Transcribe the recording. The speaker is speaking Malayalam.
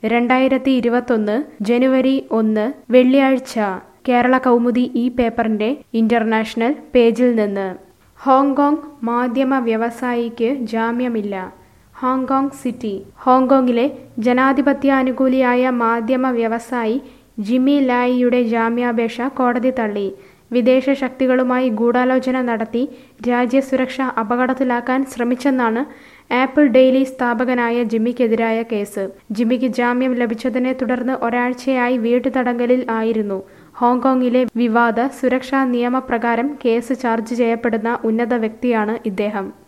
രണ്ടായിരത്തി ഇരുപത്തൊന്ന് ജനുവരി ഒന്ന് വെള്ളിയാഴ്ച കേരള കൗമുദി ഈ പേപ്പറിന്റെ ഇന്റർനാഷണൽ പേജിൽ നിന്ന് ഹോങ്കോങ് മാധ്യമ വ്യവസായിക്ക് ജാമ്യമില്ല ഹോങ്കോങ് സിറ്റി ഹോങ്കോങ്ങിലെ ജനാധിപത്യാനുകൂലിയായ മാധ്യമ വ്യവസായി ജിമ്മി ലായിയുടെ ജാമ്യാപേക്ഷ കോടതി തള്ളി വിദേശ ശക്തികളുമായി ഗൂഢാലോചന നടത്തി രാജ്യസുരക്ഷ അപകടത്തിലാക്കാൻ ശ്രമിച്ചെന്നാണ് ആപ്പിൾ ഡെയിലി സ്ഥാപകനായ ജിമ്മിക്കെതിരായ കേസ് ജിമ്മിക്ക് ജാമ്യം ലഭിച്ചതിനെ തുടർന്ന് ഒരാഴ്ചയായി വീട്ടുതടങ്കലിൽ ആയിരുന്നു ഹോങ്കോങ്ങിലെ വിവാദ സുരക്ഷാ നിയമപ്രകാരം കേസ് ചാർജ് ചെയ്യപ്പെടുന്ന ഉന്നത വ്യക്തിയാണ് ഇദ്ദേഹം